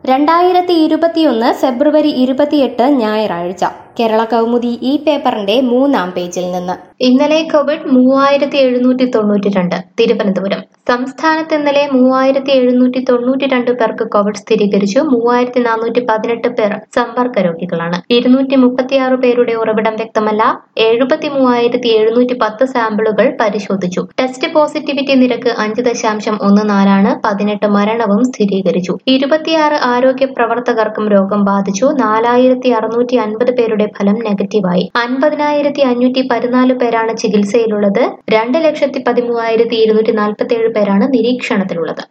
രണ്ടായിരത്തി ഇരുപത്തിയൊന്ന് ഫെബ്രുവരി ഇരുപത്തിയെട്ട് ഞായറാഴ്ച കേരള കൗമുദി ഈ പേപ്പറിന്റെ മൂന്നാം പേജിൽ നിന്ന് ഇന്നലെ കോവിഡ് മൂവായിരത്തി എഴുന്നൂറ്റി തൊണ്ണൂറ്റി രണ്ട് തിരുവനന്തപുരം സംസ്ഥാനത്ത് ഇന്നലെ മൂവായിരത്തി എഴുന്നൂറ്റി തൊണ്ണൂറ്റി രണ്ട് പേർക്ക് കോവിഡ് സ്ഥിരീകരിച്ചു മൂവായിരത്തി നാനൂറ്റി പതിനെട്ട് പേർ സമ്പർക്ക രോഗികളാണ് ഇരുന്നൂറ്റി മുപ്പത്തിയാറ് പേരുടെ ഉറവിടം വ്യക്തമല്ല എഴുപത്തി മൂവായിരത്തി എഴുന്നൂറ്റി പത്ത് സാമ്പിളുകൾ പരിശോധിച്ചു ടെസ്റ്റ് പോസിറ്റിവിറ്റി നിരക്ക് അഞ്ച് ദശാംശം ഒന്ന് നാലാണ് പതിനെട്ട് മരണവും സ്ഥിരീകരിച്ചു ഇരുപത്തിയാറ് ആരോഗ്യ പ്രവർത്തകർക്കും രോഗം ബാധിച്ചു നാലായിരത്തി അറുന്നൂറ്റി അൻപത് പേരുടെ ഫലം നെഗറ്റീവായി അൻപതിനായിരത്തി അഞ്ഞൂറ്റി പതിനാല് പേരാണ് ചികിത്സയിലുള്ളത് രണ്ട് ലക്ഷത്തി പതിമൂവായിരത്തി ഇരുന്നൂറ്റി നാൽപ്പത്തി ഏഴ് പേരാണ് നിരീക്ഷണത്തിലുള്ളത്